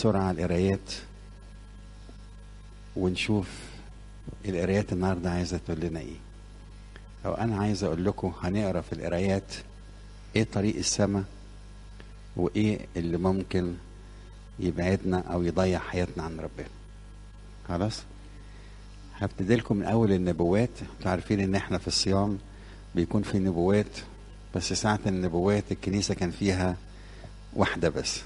بسرعة القرايات ونشوف القرايات النهاردة عايزة تقول لنا ايه او انا عايز اقول لكم هنقرا في القرايات ايه طريق السماء وايه اللي ممكن يبعدنا او يضيع حياتنا عن ربنا خلاص هبتدي لكم من اول النبوات انتوا عارفين ان احنا في الصيام بيكون في نبوات بس ساعة النبوات الكنيسة كان فيها واحدة بس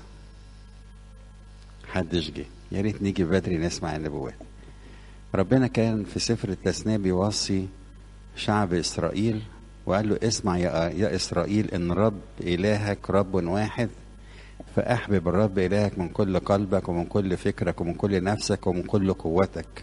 حدش جه يا ريت نيجي بدري نسمع النبوات ربنا كان في سفر التثنية بيوصي شعب إسرائيل وقال له اسمع يا, يا إسرائيل إن رب إلهك رب واحد فأحبب الرب إلهك من كل قلبك ومن كل فكرك ومن كل نفسك ومن كل قوتك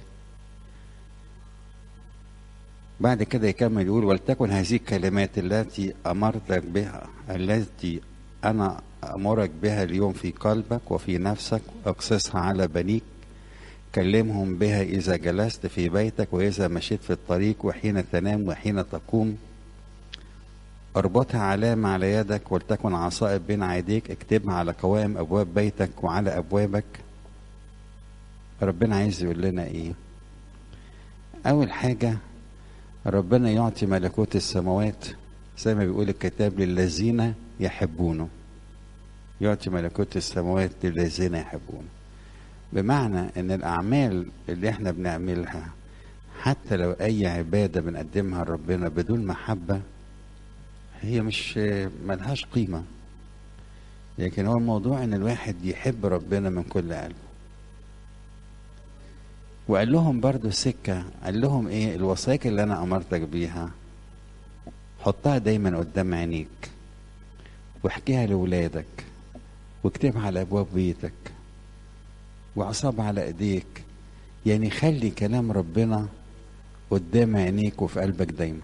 بعد كده يكمل يقول ولتكن هذه الكلمات التي أمرتك بها التي أنا أمرك بها اليوم في قلبك وفي نفسك اقصصها على بنيك كلمهم بها إذا جلست في بيتك وإذا مشيت في الطريق وحين تنام وحين تقوم اربطها علامة على يدك ولتكن عصائب بين عيديك اكتبها على قوائم أبواب بيتك وعلى أبوابك ربنا عايز يقول لنا إيه أول حاجة ربنا يعطي ملكوت السماوات زي ما بيقول الكتاب للذين يحبونه يعطي ملكوت السماوات للذين يحبونه بمعنى ان الاعمال اللي احنا بنعملها حتى لو اي عباده بنقدمها لربنا بدون محبه هي مش ملهاش قيمه لكن هو الموضوع ان الواحد يحب ربنا من كل قلبه وقال لهم برضو السكة قال لهم ايه الوثائق اللي انا امرتك بيها حطها دايما قدام عينيك واحكيها لولادك واكتبها على ابواب بيتك وعصاب على ايديك يعني خلي كلام ربنا قدام عينيك وفي قلبك دايما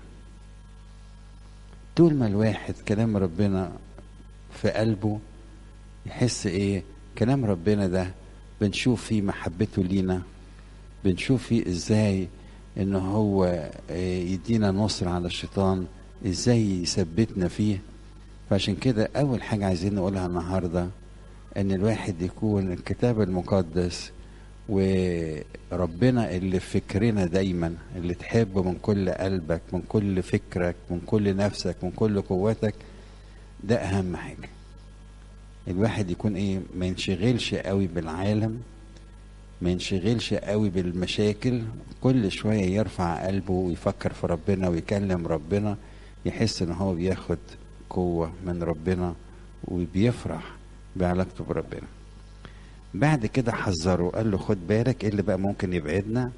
طول ما الواحد كلام ربنا في قلبه يحس ايه كلام ربنا ده بنشوف فيه محبته لينا بنشوف فيه ازاي ان هو يدينا نصر على الشيطان ازاي يثبتنا فيه فعشان كده اول حاجة عايزين نقولها النهاردة ان الواحد يكون الكتاب المقدس وربنا اللي في فكرنا دايما اللي تحبه من كل قلبك من كل فكرك من كل نفسك من كل قوتك ده اهم حاجة الواحد يكون ايه ما ينشغلش قوي بالعالم ما ينشغلش قوي بالمشاكل كل شوية يرفع قلبه ويفكر في ربنا ويكلم ربنا يحس ان هو بياخد قوة من ربنا وبيفرح بعلاقته بربنا بعد كده حذره قال له خد بالك ايه اللي بقى ممكن يبعدنا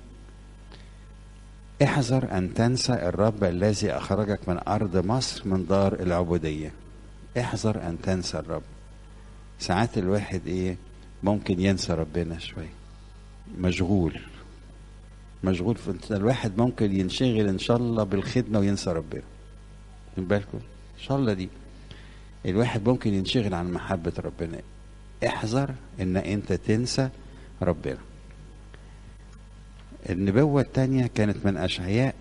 احذر ان تنسى الرب الذي اخرجك من ارض مصر من دار العبودية احذر ان تنسى الرب ساعات الواحد ايه ممكن ينسى ربنا شويه مشغول مشغول في الواحد ممكن ينشغل ان شاء الله بالخدمه وينسى ربنا من بالكم ان شاء الله دي الواحد ممكن ينشغل عن محبه ربنا احذر ان انت تنسى ربنا النبوة التانية كانت من أشعياء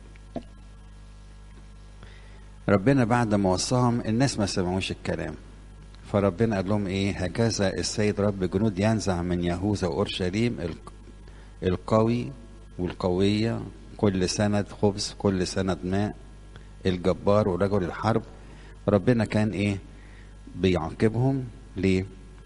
ربنا بعد ما وصاهم الناس ما سمعوش الكلام فربنا قال لهم ايه هكذا السيد رب جنود ينزع من يهوذا واورشليم القوي والقوية كل سند خبز كل سند ماء الجبار ورجل الحرب ربنا كان ايه بيعاقبهم ليه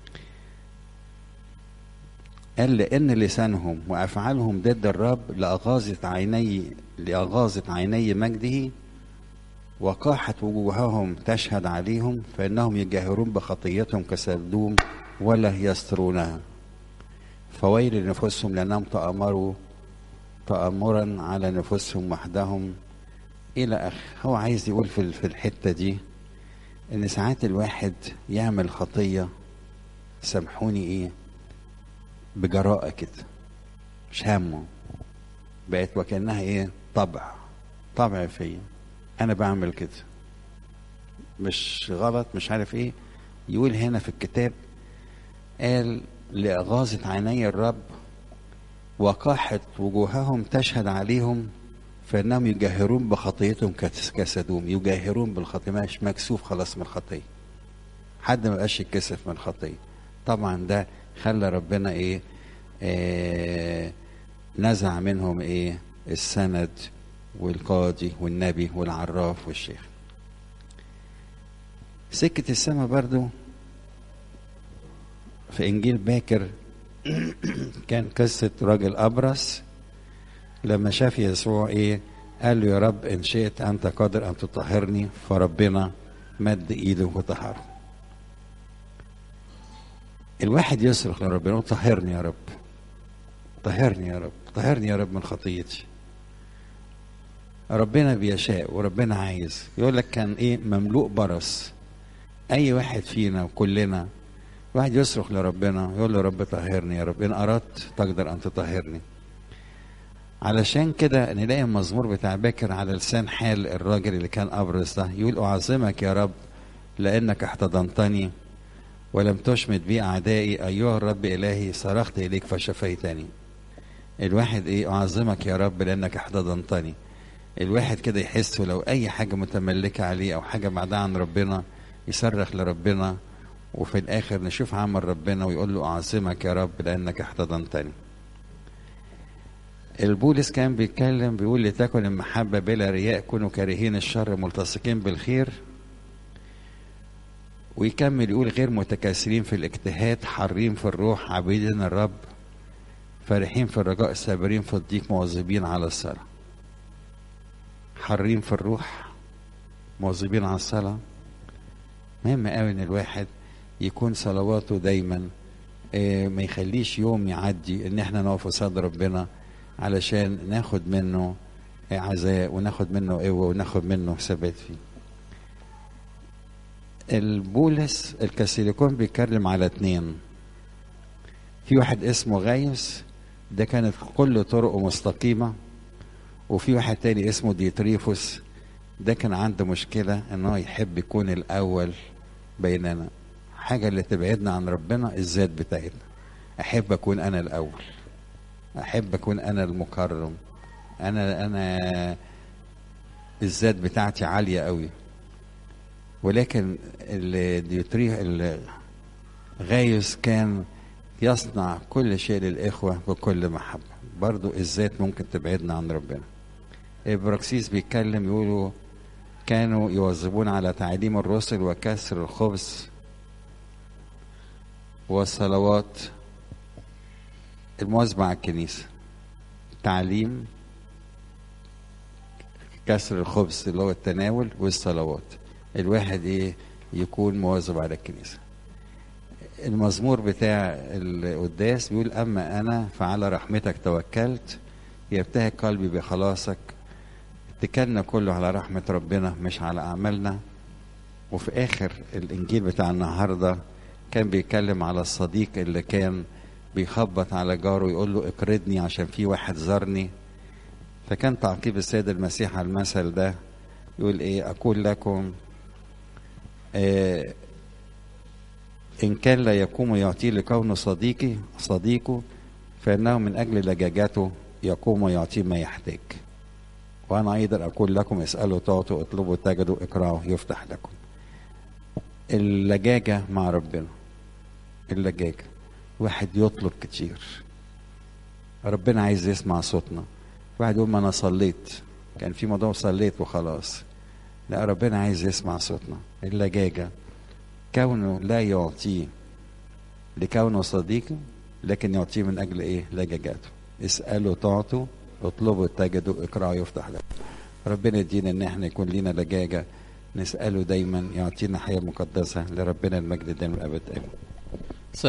قال لأن لسانهم وأفعالهم ضد الرب لأغاظت عيني لأغاظت عيني مجده وقاحت وجوههم تشهد عليهم فإنهم يجاهرون بخطيتهم كسدوم ولا يسترونها فويل لنفوسهم لأنهم تأمروا تأمرا على نفوسهم وحدهم إلى آخر هو عايز يقول في في الحتة دي إن ساعات الواحد يعمل خطية سامحوني إيه بجراءة كده مش همه بقت وكأنها إيه طبع طبع فيا انا بعمل كده مش غلط مش عارف ايه يقول هنا في الكتاب قال لأغاظة عيني الرب وقاحت وجوههم تشهد عليهم فإنهم يجاهرون بخطيتهم كسدوم يجاهرون بالخطية مش مكسوف خلاص من الخطية حد ما بقاش يتكسف من الخطية طبعا ده خلى ربنا ايه آه نزع منهم ايه السند والقاضي والنبي والعراف والشيخ سكة السماء برضو في انجيل باكر كان قصة راجل ابرص لما شاف يسوع ايه قال له يا رب ان شئت انت قادر ان تطهرني فربنا مد ايده وطهره الواحد يصرخ لربنا طهرني يا رب طهرني يا رب طهرني يا رب من خطيتي ربنا بيشاء وربنا عايز يقول لك كان ايه مملوء برص اي واحد فينا وكلنا واحد يصرخ لربنا يقول له رب طهرني يا رب ان اردت تقدر ان تطهرني علشان كده نلاقي المزمور بتاع باكر على لسان حال الراجل اللي كان ابرص ده يقول اعظمك يا رب لانك احتضنتني ولم تشمت بي اعدائي ايها الرب الهي صرخت اليك فشفيتني الواحد ايه اعظمك يا رب لانك احتضنتني الواحد كده يحس لو اي حاجه متملكه عليه او حاجه بعدها عن ربنا يصرخ لربنا وفي الاخر نشوف عمل ربنا ويقول له اعظمك يا رب لانك احتضنتني البولس كان بيتكلم بيقول لتكن المحبة بلا رياء كونوا كارهين الشر ملتصقين بالخير ويكمل يقول غير متكاسلين في الاجتهاد حارين في الروح عبيدين الرب فرحين في الرجاء سابرين في الضيق مواظبين على الصلاة حارين في الروح مواظبين على الصلاة مهم قوي ان الواحد يكون صلواته دايما آه، ما يخليش يوم يعدي ان احنا نقف قصاد ربنا علشان ناخد منه عزاء وناخد منه قوة وناخد منه ثبات فيه البولس الكاثوليكون بيتكلم على اتنين في واحد اسمه غايوس ده كانت كل طرقه مستقيمة وفي واحد تاني اسمه ديتريفوس ده كان عنده مشكلة ان هو يحب يكون الاول بيننا حاجة اللي تبعدنا عن ربنا الذات بتاعتنا احب اكون انا الاول احب اكون انا المكرم انا انا الذات بتاعتي عاليه قوي ولكن الديوتري غايوس كان يصنع كل شيء للاخوه بكل محبه برضو الذات ممكن تبعدنا عن ربنا ابراكسيس بيتكلم يقولوا كانوا يواظبون على تعليم الرسل وكسر الخبز والصلوات المواظبة على الكنيسة تعليم كسر الخبز اللي هو التناول والصلوات الواحد ايه يكون مواظب على الكنيسة المزمور بتاع القداس بيقول أما أنا فعلى رحمتك توكلت يبتهج قلبي بخلاصك اتكلنا كله على رحمة ربنا مش على أعمالنا وفي آخر الإنجيل بتاع النهاردة كان بيتكلم على الصديق اللي كان بيخبط على جاره يقول له اقرضني عشان في واحد زارني فكان تعقيب السيد المسيح على المثل ده يقول ايه اقول لكم آه ان كان لا يقوم يعطي لكونه صديقي صديقه فانه من اجل لجاجته يقوم ويعطيه ما يحتاج وانا ايضا اقول لكم اسالوا تعطوا اطلبوا تجدوا اقرأوا يفتح لكم اللجاجه مع ربنا اللجاجه واحد يطلب كتير ربنا عايز يسمع صوتنا واحد يقول ما انا صليت كان في موضوع صليت وخلاص لا ربنا عايز يسمع صوتنا اللجاجة كونه لا يعطيه لكونه صديقه لكن يعطيه من اجل ايه لجاجته اسألوا تعطوا اطلبوا تجدوا اقرأوا يفتح لكم ربنا يدينا ان احنا يكون لينا لجاجة نسأله دايما يعطينا حياة مقدسة لربنا المجد دائما الابد امين